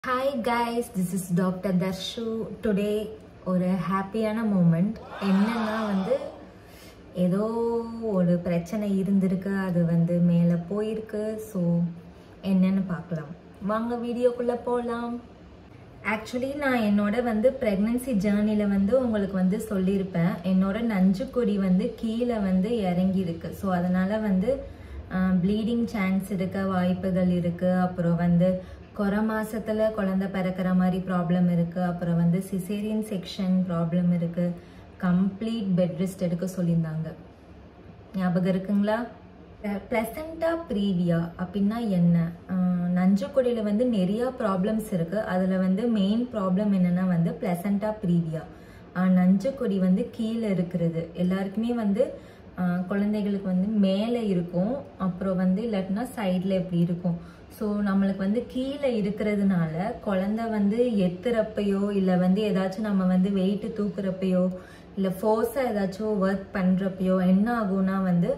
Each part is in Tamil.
hi guys this is doctor Darshu today ஒரு ஹாப்பியான மூமெண்ட் என்னன்னா வந்து ஏதோ ஒரு பிரச்சனை இருந்திருக்கு அது வந்து மேலே போயிருக்கு ஸோ என்னன்னு பார்க்கலாம் வாங்க வீடியோக்குள்ளே போகலாம் ஆக்சுவலி நான் என்னோட வந்து ப்ரெக்னென்சி ஜேர்னியில் வந்து உங்களுக்கு வந்து சொல்லியிருப்பேன் என்னோட நஞ்சுக்கொடி வந்து கீழே வந்து இறங்கியிருக்கு ஸோ அதனால் வந்து ப்ளீடிங் சான்ஸ் இருக்க வாய்ப்புகள் இருக்குது அப்புறம் வந்து குறை மாசத்துல குழந்தை பிறக்கிற மாதிரி ப்ராப்ளம் இருக்குது அப்புறம் வந்து சிசேரியன் செக்ஷன் ப்ராப்ளம் இருக்குது கம்ப்ளீட் பெட் ரெஸ்ட் எடுக்க சொல்லியிருந்தாங்க ஞாபகம் இருக்குங்களா பிளசண்டா ப்ரீவியா அப்படின்னா என்ன நஞ்சுக்கொடியில் வந்து நிறைய ப்ராப்ளம்ஸ் இருக்குது அதில் வந்து மெயின் ப்ராப்ளம் என்னென்னா வந்து பிளசண்டா ப்ரீவியா நஞ்சுக்கொடி வந்து கீழே இருக்கிறது எல்லாருக்குமே வந்து குழந்தைகளுக்கு வந்து மேலே இருக்கும் அப்புறம் வந்து இல்லாட்டினா சைடில் எப்படி இருக்கும் ஸோ நம்மளுக்கு வந்து கீழே இருக்கிறதுனால குழந்தை வந்து எத்துறப்பையோ இல்லை வந்து ஏதாச்சும் நம்ம வந்து வெயிட்டு தூக்குறப்பையோ இல்லை ஃபோர்ஸாக ஏதாச்சும் ஒர்க் பண்ணுறப்பையோ என்ன ஆகும்னா வந்து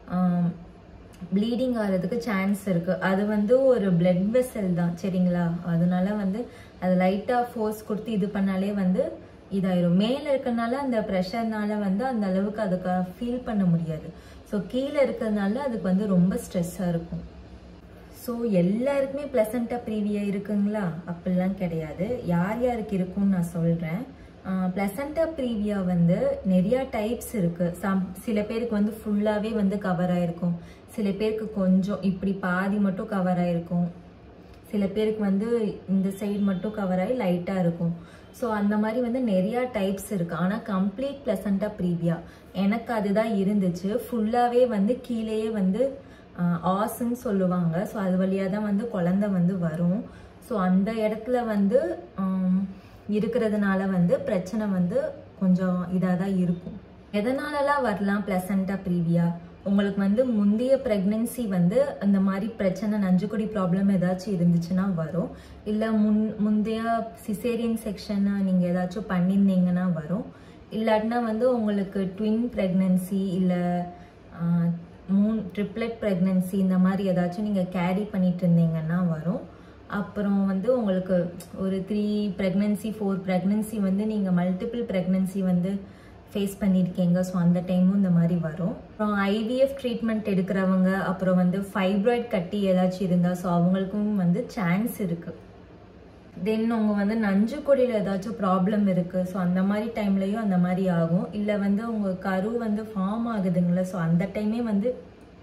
ப்ளீடிங் ஆகிறதுக்கு சான்ஸ் இருக்குது அது வந்து ஒரு பிளட் வெசல் தான் சரிங்களா அதனால வந்து அது லைட்டாக ஃபோர்ஸ் கொடுத்து இது பண்ணாலே வந்து இதாயிரும் மேலே இருக்கிறதுனால அந்த ப்ரெஷர்னால வந்து அந்த அளவுக்கு அதுக்கு ஃபீல் பண்ண முடியாது ஸோ கீழே இருக்கிறதுனால அதுக்கு வந்து ரொம்ப ஸ்ட்ரெஸ்ஸாக இருக்கும் ஸோ எல்லாருக்குமே ப்ளசண்ட்டாக ப்ரீவியா இருக்குங்களா அப்படிலாம் கிடையாது யார் யாருக்கு இருக்கும்னு நான் சொல்கிறேன் ப்ளசண்டா ப்ரீவியா வந்து நிறையா டைப்ஸ் இருக்குது சம் சில பேருக்கு வந்து ஃபுல்லாகவே வந்து கவர் ஆகிருக்கும் சில பேருக்கு கொஞ்சம் இப்படி பாதி மட்டும் கவர் ஆகிருக்கும் சில பேருக்கு வந்து இந்த சைடு மட்டும் கவர் ஆகி லைட்டாக இருக்கும் ஸோ அந்த மாதிரி வந்து நிறையா டைப்ஸ் இருக்குது ஆனால் கம்ப்ளீட் ப்ளசண்டா ப்ரீவியா எனக்கு அதுதான் இருந்துச்சு ஃபுல்லாகவே வந்து கீழேயே வந்து ஆசுன்னு சொல்லுவாங்க ஸோ அது வழியாக தான் வந்து குழந்த வந்து வரும் ஸோ அந்த இடத்துல வந்து இருக்கிறதுனால வந்து பிரச்சனை வந்து கொஞ்சம் இதாக தான் இருக்கும் எதனாலலாம் வரலாம் ப்ளசண்டா ப்ரீவியா உங்களுக்கு வந்து முந்தைய ப்ரெக்னென்சி வந்து அந்த மாதிரி பிரச்சனை நஞ்சுக்குடி ப்ராப்ளம் ஏதாச்சும் இருந்துச்சுன்னா வரும் இல்லை முன் முந்தைய சிசேரியன் செக்ஷனை நீங்கள் ஏதாச்சும் பண்ணியிருந்தீங்கன்னா வரும் இல்லாட்டினா வந்து உங்களுக்கு ட்வின் ப்ரெக்னென்சி இல்லை மூணு ட்ரிப்ளெட் ப்ரெக்னென்சி இந்த மாதிரி ஏதாச்சும் நீங்கள் கேரி பண்ணிட்டு இருந்தீங்கன்னா வரும் அப்புறம் வந்து உங்களுக்கு ஒரு த்ரீ ப்ரெக்னென்சி ஃபோர் ப்ரெக்னென்சி வந்து நீங்கள் மல்டிபிள் ப்ரெக்னென்சி வந்து ஃபேஸ் பண்ணியிருக்கீங்க ஸோ அந்த டைமும் இந்த மாதிரி வரும் அப்புறம் ஐவிஎஃப் ட்ரீட்மெண்ட் எடுக்கிறவங்க அப்புறம் வந்து ஃபைப்ராய்ட் கட்டி ஏதாச்சும் இருந்தால் ஸோ அவங்களுக்கும் வந்து சான்ஸ் இருக்குது தென் உங்கள் வந்து நஞ்சு கொடியில் ஏதாச்சும் ப்ராப்ளம் இருக்குது ஸோ அந்த மாதிரி டைம்லையும் அந்த மாதிரி ஆகும் இல்லை வந்து உங்கள் கரு வந்து ஃபார்ம் ஆகுதுங்களா ஸோ அந்த டைமே வந்து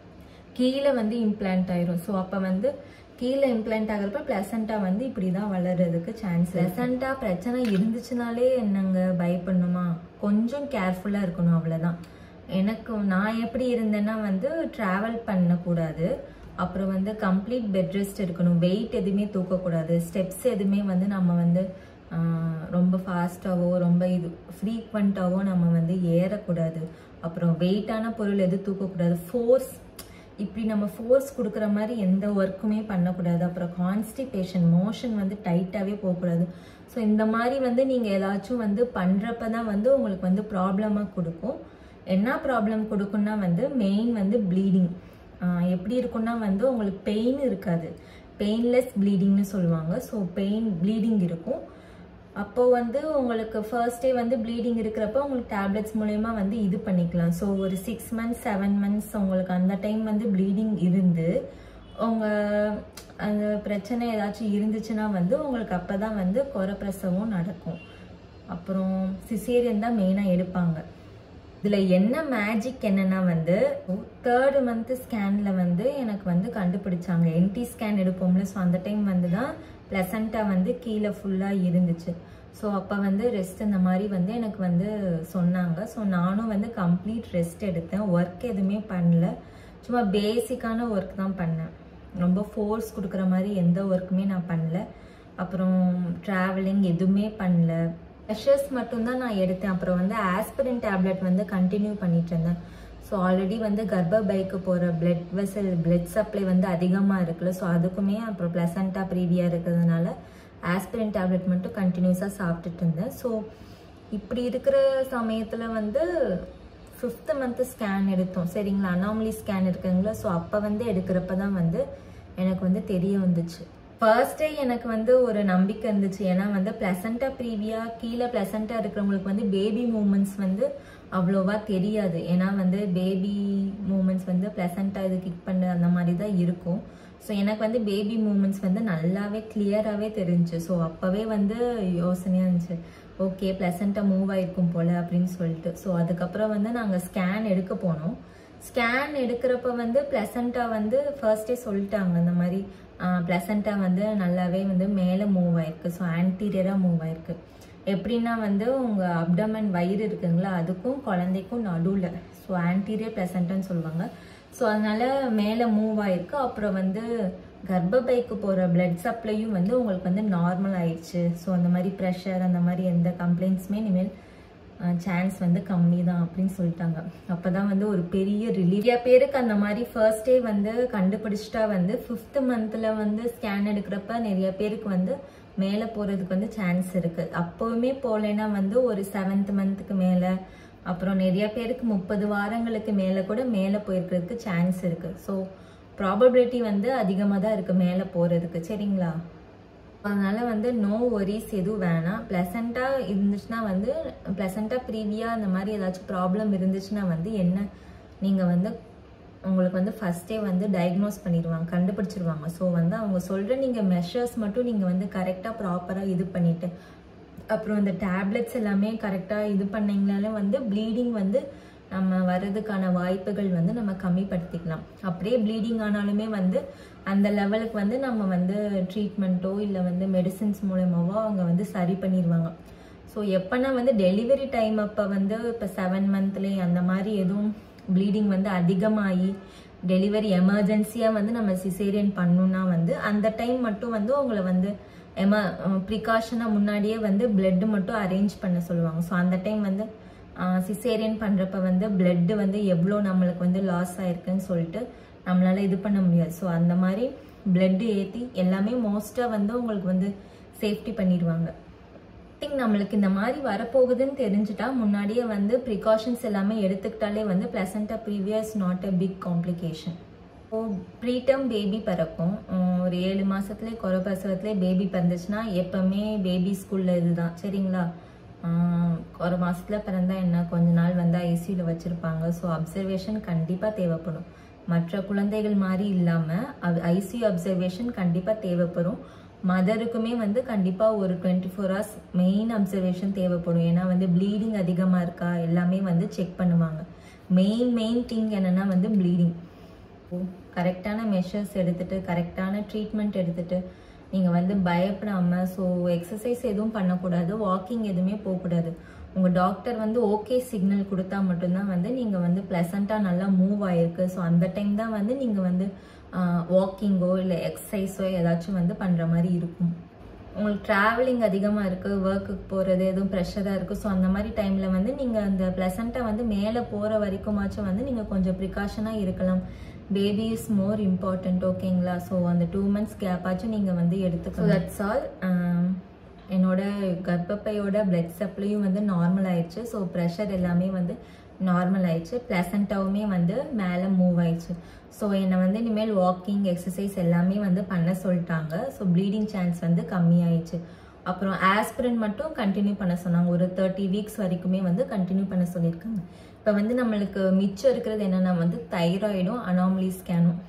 கீழே வந்து இம்ப்ளான்ட் ஆயிரும் ஸோ அப்போ வந்து கீழே இம்ப்ளான்ட் ஆகிறப்ப ப்ளசண்ட்டாக வந்து இப்படி தான் வளர்கிறதுக்கு சான்ஸ் ப்ளசண்ட்டாக பிரச்சனை இருந்துச்சுனாலே என்னங்க பயப்படணுமா கொஞ்சம் கேர்ஃபுல்லாக இருக்கணும் அவ்வளோதான் எனக்கு நான் எப்படி இருந்தேன்னா வந்து ட்ராவல் பண்ணக்கூடாது அப்புறம் வந்து கம்ப்ளீட் பெட் ரெஸ்ட் இருக்கணும் வெயிட் எதுவுமே தூக்கக்கூடாது ஸ்டெப்ஸ் எதுவுமே வந்து நம்ம வந்து ரொம்ப ஃபாஸ்ட்டாகவோ ரொம்ப இது ஃப்ரீக்வெண்ட்டாகவோ நம்ம வந்து ஏறக்கூடாது அப்புறம் வெயிட்டான பொருள் எதுவும் தூக்கக்கூடாது ஃபோர்ஸ் இப்படி நம்ம ஃபோர்ஸ் கொடுக்குற மாதிரி எந்த ஒர்க்குமே பண்ணக்கூடாது அப்புறம் கான்ஸ்டிபேஷன் மோஷன் வந்து டைட்டாகவே போகக்கூடாது ஸோ இந்த மாதிரி வந்து நீங்கள் ஏதாச்சும் வந்து பண்ணுறப்ப தான் வந்து உங்களுக்கு வந்து ப்ராப்ளமாக கொடுக்கும் என்ன ப்ராப்ளம் கொடுக்குன்னா வந்து மெயின் வந்து ப்ளீடிங் எப்படி இருக்குன்னா வந்து உங்களுக்கு பெயின் இருக்காது பெயின்லெஸ் ப்ளீடிங்னு சொல்லுவாங்க ஸோ பெயின் ப்ளீடிங் இருக்கும் அப்போது வந்து உங்களுக்கு ஃபர்ஸ்ட் டே வந்து ப்ளீடிங் இருக்கிறப்ப உங்களுக்கு டேப்லெட்ஸ் மூலயமா வந்து இது பண்ணிக்கலாம் ஸோ ஒரு சிக்ஸ் மந்த்ஸ் செவன் மந்த்ஸ் உங்களுக்கு அந்த டைம் வந்து ப்ளீடிங் இருந்து உங்கள் அந்த பிரச்சனை ஏதாச்சும் இருந்துச்சுன்னா வந்து உங்களுக்கு அப்போ தான் வந்து குறப்பிரசவம் நடக்கும் அப்புறம் சிசேரியன் தான் மெயினாக எடுப்பாங்க இதில் என்ன மேஜிக் என்னன்னா வந்து தேர்டு மந்த்து ஸ்கேனில் வந்து எனக்கு வந்து கண்டுபிடிச்சாங்க என்டி ஸ்கேன் எடுப்போம்ல ஸோ அந்த டைம் வந்து தான் ப்ளசண்ட்டாக வந்து கீழே ஃபுல்லாக இருந்துச்சு ஸோ அப்போ வந்து ரெஸ்ட் இந்த மாதிரி வந்து எனக்கு வந்து சொன்னாங்க ஸோ நானும் வந்து கம்ப்ளீட் ரெஸ்ட் எடுத்தேன் ஒர்க் எதுவுமே பண்ணல சும்மா பேசிக்கான ஒர்க் தான் பண்ணேன் ரொம்ப ஃபோர்ஸ் கொடுக்குற மாதிரி எந்த ஒர்க்குமே நான் பண்ணல அப்புறம் ட்ராவலிங் எதுவுமே பண்ணல ப்ரெஷர்ஸ் மட்டும்தான் நான் எடுத்தேன் அப்புறம் வந்து ஆஸ்பிரின் டேப்லெட் வந்து கண்டினியூ பண்ணிட்டு இருந்தேன் ஸோ ஆல்ரெடி வந்து கர்ப்பப்பைக்கு போகிற பிளட் வெசல் பிளட் சப்ளை வந்து அதிகமாக இருக்குல்ல ஸோ அதுக்குமே அப்புறம் ப்ளசண்ட்டாக ப்ரீவியாக இருக்கிறதுனால ஆஸ்பிரின் டேப்லெட் மட்டும் கண்டினியூஸாக சாப்பிட்டுட்டு இருந்தேன் ஸோ இப்படி இருக்கிற சமயத்தில் வந்து ஃபிஃப்த்து மந்த்து ஸ்கேன் எடுத்தோம் சரிங்களா அனாமலி ஸ்கேன் இருக்குங்களா ஸோ அப்போ வந்து எடுக்கிறப்ப தான் வந்து எனக்கு வந்து தெரிய வந்துச்சு ஃபர்ஸ்டே எனக்கு வந்து ஒரு நம்பிக்கை இருந்துச்சு ஏன்னா வந்து பிளசண்டா ப்ரீவியா கீழே பிளசண்டா இருக்கிறவங்களுக்கு வந்து பேபி மூமெண்ட்ஸ் வந்து அவ்வளோவா தெரியாது ஏன்னா வந்து பேபி மூமெண்ட்ஸ் வந்து பிளசண்டா இது கிக் பண்ண அந்த மாதிரி தான் இருக்கும் ஸோ எனக்கு வந்து பேபி மூமெண்ட்ஸ் வந்து நல்லாவே கிளியராகவே தெரிஞ்சு ஸோ அப்போவே வந்து யோசனையாக இருந்துச்சு ஓகே ப்ளசண்ட்டாக மூவ் ஆயிருக்கும் போல் அப்படின்னு சொல்லிட்டு ஸோ அதுக்கப்புறம் வந்து நாங்கள் ஸ்கேன் எடுக்க போனோம் ஸ்கேன் எடுக்கிறப்ப வந்து ப்ளசண்ட்டாக வந்து ஃபர்ஸ்டே சொல்லிட்டாங்க இந்த மாதிரி ப்ளசண்ட்டாக வந்து நல்லாவே வந்து மேலே மூவ் ஆயிருக்கு ஸோ ஆன்டீரியராக மூவ் ஆயிருக்கு எப்படின்னா வந்து உங்கள் அப்டமன் வயிறு இருக்குங்களா அதுக்கும் குழந்தைக்கும் நடுவில் ஸோ ஆன்டீரியர் ப்ளசண்ட்டுன்னு சொல்லுவாங்க ஸோ அதனால மேலே மூவ் ஆயிருக்கு அப்புறம் வந்து கர்ப்பப்பைக்கு போகிற பிளட் சப்ளையும் வந்து உங்களுக்கு வந்து நார்மல் ஆயிடுச்சு ஸோ அந்த மாதிரி ப்ரெஷர் அந்த மாதிரி எந்த கம்ப்ளைண்ட்ஸுமே இனிமேல் சான்ஸ் வந்து கம்மி தான் அப்படின்னு சொல்லிட்டாங்க அப்போ தான் வந்து ஒரு பெரிய ரிலீஃப் பேருக்கு அந்த மாதிரி ஃபர்ஸ்டே வந்து கண்டுபிடிச்சிட்டா வந்து ஃபிஃப்த் மந்தில் வந்து ஸ்கேன் எடுக்கிறப்ப நிறைய பேருக்கு வந்து மேலே போகிறதுக்கு வந்து சான்ஸ் இருக்குது அப்போவுமே போகலைன்னா வந்து ஒரு செவன்த் மந்த்துக்கு மேலே அப்புறம் நிறைய பேருக்கு முப்பது வாரங்களுக்கு மேலே கூட மேலே போயிருக்கிறதுக்கு சான்ஸ் இருக்குது ஸோ ப்ராபபிலிட்டி வந்து அதிகமாக தான் இருக்குது மேலே போகிறதுக்கு சரிங்களா அதனால வந்து நோ ஒரிஸ் எதுவும் வேணாம் ப்ளசண்ட்டாக இருந்துச்சுன்னா வந்து ப்ளசண்ட்டாக ப்ரீவியாக அந்த மாதிரி ஏதாச்சும் ப்ராப்ளம் இருந்துச்சுன்னா வந்து என்ன நீங்கள் வந்து உங்களுக்கு வந்து ஃபஸ்ட்டே வந்து டயக்னோஸ் பண்ணிடுவாங்க கண்டுபிடிச்சிருவாங்க ஸோ வந்து அவங்க சொல்கிற நீங்கள் மெஷர்ஸ் மட்டும் நீங்கள் வந்து கரெக்டாக ப்ராப்பராக இது பண்ணிவிட்டு அப்புறம் இந்த டேப்லெட்ஸ் எல்லாமே கரெக்டாக இது பண்ணிங்கனாலே வந்து ப்ளீடிங் வந்து நம்ம வர்றதுக்கான வாய்ப்புகள் வந்து நம்ம கம்மிப்படுத்திக்கலாம் அப்படியே ப்ளீடிங் ஆனாலுமே வந்து அந்த லெவலுக்கு வந்து நம்ம வந்து ட்ரீட்மெண்ட்டோ இல்லை வந்து மெடிசின்ஸ் மூலமாவோ அவங்க வந்து சரி பண்ணிடுவாங்க ஸோ எப்போனா வந்து டெலிவரி டைம் அப்போ வந்து இப்போ செவன் மந்த்லேயே அந்த மாதிரி எதுவும் ப்ளீடிங் வந்து அதிகமாகி டெலிவரி எமர்ஜென்சியாக வந்து நம்ம சிசேரியன் பண்ணணும்னா வந்து அந்த டைம் மட்டும் வந்து உங்களை வந்து எம ப்ரிகாஷனாக முன்னாடியே வந்து பிளட்டு மட்டும் அரேஞ்ச் பண்ண சொல்லுவாங்க ஸோ அந்த டைம் வந்து சிசேரியன் பண்ணுறப்ப வந்து பிளட்டு வந்து எவ்வளோ நம்மளுக்கு வந்து லாஸ் ஆயிருக்குன்னு சொல்லிட்டு நம்மளால இது பண்ண முடியாது ஸோ அந்த மாதிரி பிளட்டு ஏற்றி எல்லாமே மோஸ்ட்டாக வந்து உங்களுக்கு வந்து சேஃப்டி பண்ணிடுவாங்க திங்க் நம்மளுக்கு இந்த மாதிரி வரப்போகுதுன்னு தெரிஞ்சுட்டா முன்னாடியே வந்து ப்ரிகாஷன்ஸ் எல்லாமே எடுத்துக்கிட்டாலே வந்து ப்ளசண்ட்டாக previous not a big complication so preterm baby பிறக்கும் ஒரு ஏழு மாதத்துலேயே குறை பிரசவத்துலேயே பேபி பிறந்துச்சுன்னா எப்போவுமே பேபி ஸ்கூலில் இதுதான் சரிங்களா ஒரு மாதத்தில் பிறந்தா என்ன கொஞ்ச நாள் வந்து ஐசியூவில் வச்சுருப்பாங்க ஸோ அப்சர்வேஷன் கண்டிப்பாக தேவைப்படும் மற்ற குழந்தைகள் மாதிரி இல்லாமல் ஐசியூ அப்சர்வேஷன் கண்டிப்பாக தேவைப்படும் மதருக்குமே வந்து கண்டிப்பாக ஒரு twenty four hours main observation தேவைப்படும் ஏன்னா வந்து ப்ளீடிங் அதிகமாக இருக்கா எல்லாமே வந்து செக் பண்ணுவாங்க மெயின் மெயின் திங் என்னென்னா வந்து ப்ளீடிங் கரெக்டான மெஷர்ஸ் எடுத்துகிட்டு கரெக்டான ட்ரீட்மெண்ட் எடுத்துகிட்டு நீங்கள் வந்து பயப்படாமல் ஸோ எக்ஸசைஸ் எதுவும் பண்ணக்கூடாது வாக்கிங் எதுவுமே போகக்கூடாது உங்கள் டாக்டர் வந்து ஓகே சிக்னல் கொடுத்தா மட்டும்தான் வந்து நீங்கள் வந்து ப்ளசண்ட்டாக நல்லா மூவ் ஆகிருக்கு ஸோ அந்த டைம் தான் வந்து நீங்கள் வந்து வாக்கிங்கோ இல்லை எக்ஸசைஸோ ஏதாச்சும் வந்து பண்ணுற மாதிரி இருக்கும் உங்களுக்கு ட்ராவலிங் அதிகமாக இருக்குது ஒர்க்குக்கு போகிறது எதுவும் ப்ரெஷராக இருக்குது ஸோ அந்த மாதிரி டைமில் வந்து நீங்கள் அந்த ப்ளசண்ட்டாக வந்து மேலே போகிற வரைக்குமாச்சும் வந்து நீங்கள் கொஞ்சம் ப்ரிகாஷனாக இருக்கலாம் பேபி இஸ் மோர் இம்பார்ட்டண்ட் ஓகேங்களா ஸோ அந்த டூ மந்த்ஸ் கேப்பாச்சும் நீங்கள் வந்து எடுத்துக்கலாம் தட்ஸ் ஆல் என்னோட கர்ப்பப்பையோட பிளட் சப்ளையும் வந்து நார்மல் ஆயிடுச்சு ஸோ ப்ரெஷர் எல்லாமே வந்து நார்மல் ஆயிடுச்சு ப்ளசண்ட்டாவுமே வந்து மேலே மூவ் ஆயிடுச்சு ஸோ என்னை வந்து இனிமேல் வாக்கிங் எக்ஸசைஸ் எல்லாமே வந்து பண்ண சொல்லிட்டாங்க ஸோ ப்ளீடிங் சான்ஸ் வந்து கம்மியாயிடுச்சு அப்புறம் ஆஸ்பிரின் மட்டும் கண்டினியூ பண்ண சொன்னாங்க ஒரு தேர்ட்டி வீக்ஸ் வரைக்குமே வந்து கண்டினியூ பண்ண சொல்லியிருக்காங்க இப்போ வந்து நம்மளுக்கு மிச்சம் இருக்கிறது என்னென்னா வந்து தைராய்டும் அனாமலி ஸ்கேனும்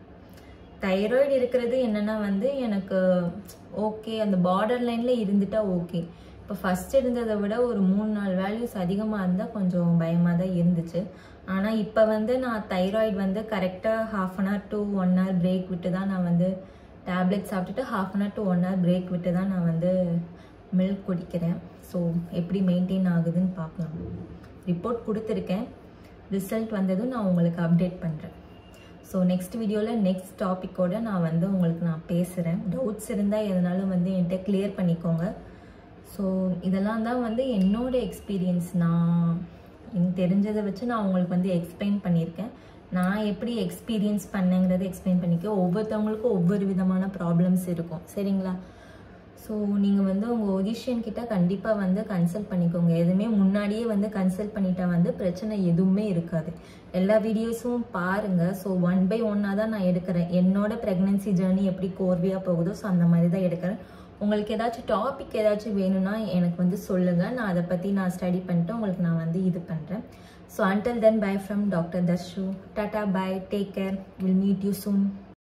தைராய்டு இருக்கிறது என்னென்னா வந்து எனக்கு ஓகே அந்த பார்டர் லைனில் இருந்துட்டா ஓகே இப்போ ஃபஸ்ட் இருந்ததை விட ஒரு மூணு நாலு வேல்யூஸ் அதிகமாக இருந்தால் கொஞ்சம் பயமாக தான் இருந்துச்சு ஆனால் இப்போ வந்து நான் தைராய்டு வந்து கரெக்டாக half an hour to one hour break விட்டு தான் நான் வந்து டேப்லெட் சாப்பிட்டுட்டு half an hour to one hour break விட்டு தான் நான் வந்து மில்க் குடிக்கிறேன் ஸோ எப்படி மெயின்டைன் ஆகுதுன்னு பார்க்கலாம் ரிப்போர்ட் கொடுத்துருக்கேன் ரிசல்ட் வந்ததும் நான் உங்களுக்கு அப்டேட் பண்ணுறேன் ஸோ நெக்ஸ்ட் வீடியோவில் நெக்ஸ்ட் டாப்பிக்கோட நான் வந்து உங்களுக்கு நான் பேசுகிறேன் டவுட்ஸ் இருந்தால் எதனாலும் வந்து என்கிட்ட கிளியர் பண்ணிக்கோங்க ஸோ இதெல்லாம் தான் வந்து என்னோட எக்ஸ்பீரியன்ஸ் நான் எனக்கு தெரிஞ்சதை வச்சு நான் உங்களுக்கு வந்து எக்ஸ்பிளைன் பண்ணியிருக்கேன் நான் எப்படி எக்ஸ்பீரியன்ஸ் பண்ணேங்கிறத எக்ஸ்பிளைன் பண்ணிக்க ஒவ்வொருத்தவங்களுக்கும் ஒவ்வொரு விதமான ப்ராப்ளம்ஸ் இருக்கும் சரிங்களா ஸோ நீங்கள் வந்து உங்கள் ஒடிஷியன் கிட்ட கண்டிப்பாக வந்து கன்சல்ட் பண்ணிக்கோங்க எதுவுமே முன்னாடியே வந்து கன்சல்ட் பண்ணிட்டா வந்து பிரச்சனை எதுவுமே இருக்காது எல்லா வீடியோஸும் பாருங்கள் ஸோ ஒன் பை ஒன்னாக தான் நான் எடுக்கிறேன் என்னோட ப்ரெக்னென்சி ஜேர்னி எப்படி கோர்வையாக போகுதோ ஸோ அந்த மாதிரி தான் எடுக்கிறேன் உங்களுக்கு ஏதாச்சும் டாபிக் ஏதாச்சும் வேணும்னா எனக்கு வந்து சொல்லுங்கள் நான் அதை பற்றி நான் ஸ்டடி பண்ணிட்டு உங்களுக்கு நான் வந்து இது பண்ணுறேன் so until then bye from doctor Darshu tata bye take care will meet you soon